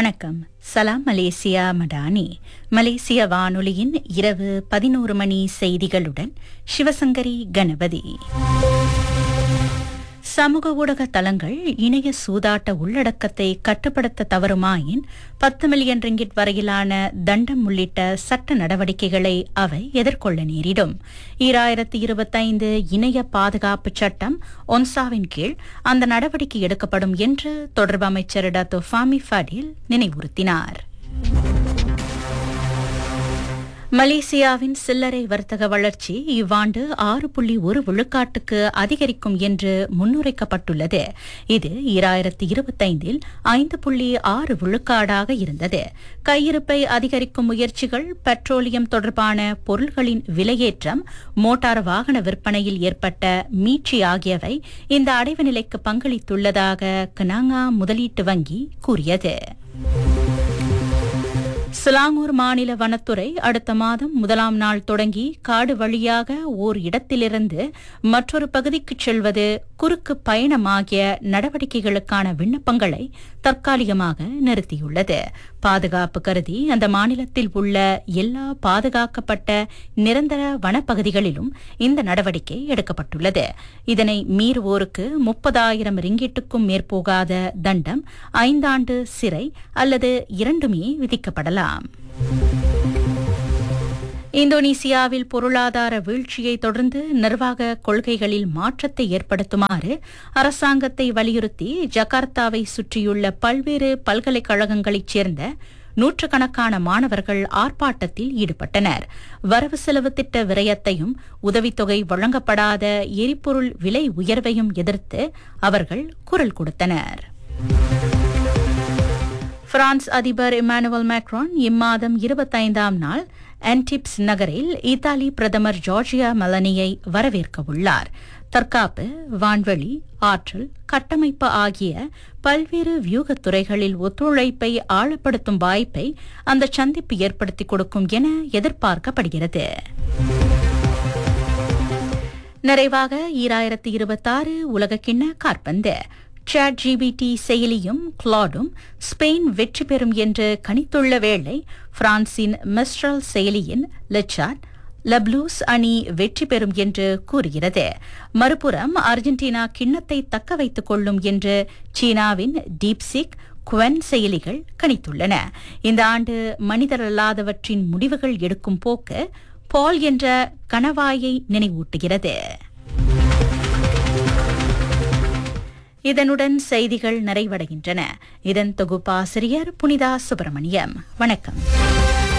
வணக்கம் சலாம் மலேசியா மடானி மலேசிய வானொலியின் இரவு பதினோரு மணி செய்திகளுடன் சிவசங்கரி கணபதி சமூக ஊடக தளங்கள் இணைய சூதாட்ட உள்ளடக்கத்தை கட்டுப்படுத்த தவறுமாயின் பத்து மில்லியன் ரிங்கிட் வரையிலான தண்டம் உள்ளிட்ட சட்ட நடவடிக்கைகளை அவை எதிர்கொள்ள நேரிடும் ஈராயிரத்தி இருபத்தைந்து இணைய பாதுகாப்பு சட்டம் ஒன்சாவின் கீழ் அந்த நடவடிக்கை எடுக்கப்படும் என்று தொடர்பு அமைச்சர் டத்தோ ஃபாமி ஃபடில் நினைவுறுத்தினார் மலேசியாவின் சில்லறை வர்த்தக வளர்ச்சி இவ்வாண்டு ஆறு புள்ளி ஒரு விழுக்காட்டுக்கு அதிகரிக்கும் என்று முன்னுரைக்கப்பட்டுள்ளது இது ஈராயிரத்தி இருபத்தைந்தில் ஐந்து புள்ளி ஆறு விழுக்காடாக இருந்தது கையிருப்பை அதிகரிக்கும் முயற்சிகள் பெட்ரோலியம் தொடர்பான பொருள்களின் விலையேற்றம் மோட்டார் வாகன விற்பனையில் ஏற்பட்ட மீட்சி ஆகியவை இந்த அடைவு நிலைக்கு பங்களித்துள்ளதாக கனாங்கா முதலீட்டு வங்கி கூறியது சிலாங்கூர் மாநில வனத்துறை அடுத்த மாதம் முதலாம் நாள் தொடங்கி காடு வழியாக ஓர் இடத்திலிருந்து மற்றொரு பகுதிக்கு செல்வது குறுக்கு பயணமாகிய நடவடிக்கைகளுக்கான விண்ணப்பங்களை தற்காலிகமாக நிறுத்தியுள்ளது பாதுகாப்பு கருதி அந்த மாநிலத்தில் உள்ள எல்லா பாதுகாக்கப்பட்ட நிரந்தர வனப்பகுதிகளிலும் இந்த நடவடிக்கை எடுக்கப்பட்டுள்ளது இதனை மீறுவோருக்கு முப்பதாயிரம் ரிங்கிட்டுக்கும் மேற்போகாத தண்டம் ஐந்தாண்டு சிறை அல்லது இரண்டுமே விதிக்கப்படலாம் இந்தோனேசியாவில் பொருளாதார வீழ்ச்சியை தொடர்ந்து நிர்வாக கொள்கைகளில் மாற்றத்தை ஏற்படுத்துமாறு அரசாங்கத்தை வலியுறுத்தி ஜகார்த்தாவை சுற்றியுள்ள பல்வேறு பல்கலைக்கழகங்களைச் சேர்ந்த நூற்றுக்கணக்கான மாணவர்கள் ஆர்ப்பாட்டத்தில் ஈடுபட்டனர் வரவு செலவு திட்ட விரயத்தையும் உதவித்தொகை வழங்கப்படாத எரிபொருள் விலை உயர்வையும் எதிர்த்து அவர்கள் குரல் கொடுத்தனர் பிரான்ஸ் அதிபர் இமானுவல் மேக்ரான் இம்மாதம் இருபத்தைந்தாம் நாள் ஆன்டிப்ஸ் நகரில் இத்தாலி பிரதமர் ஜார்ஜியா மெலனியை வரவேற்க உள்ளார் தற்காப்பு வான்வெளி ஆற்றல் கட்டமைப்பு ஆகிய பல்வேறு வியூகத் துறைகளில் ஒத்துழைப்பை ஆழப்படுத்தும் வாய்ப்பை அந்த சந்திப்பு ஏற்படுத்திக் கொடுக்கும் என எதிர்பார்க்கப்படுகிறது நிறைவாக ஈராயிரத்தி இருபத்தாறு உலகக்கிண்ண காற்பந்து சாட் ஜிபிடி செயலியும் கிளாடும் ஸ்பெயின் வெற்றி பெறும் என்று கணித்துள்ள வேளை பிரான்சின் மிஸ்ட்ரல் செயலியின் லெச்சாட் லப்ளூஸ் அணி வெற்றி பெறும் என்று கூறுகிறது மறுபுறம் அர்ஜென்டினா கிண்ணத்தை தக்க வைத்துக் கொள்ளும் என்று சீனாவின் டீப்சிக் குவன் செயலிகள் கணித்துள்ளன இந்த ஆண்டு மனிதரல்லாதவற்றின் முடிவுகள் எடுக்கும் போக்கு பால் என்ற கணவாயை நினைவூட்டுகிறது இதனுடன் செய்திகள் நிறைவடைகின்றன இதன் தொகுப்பாசிரியர் புனிதா சுப்பிரமணியம் வணக்கம்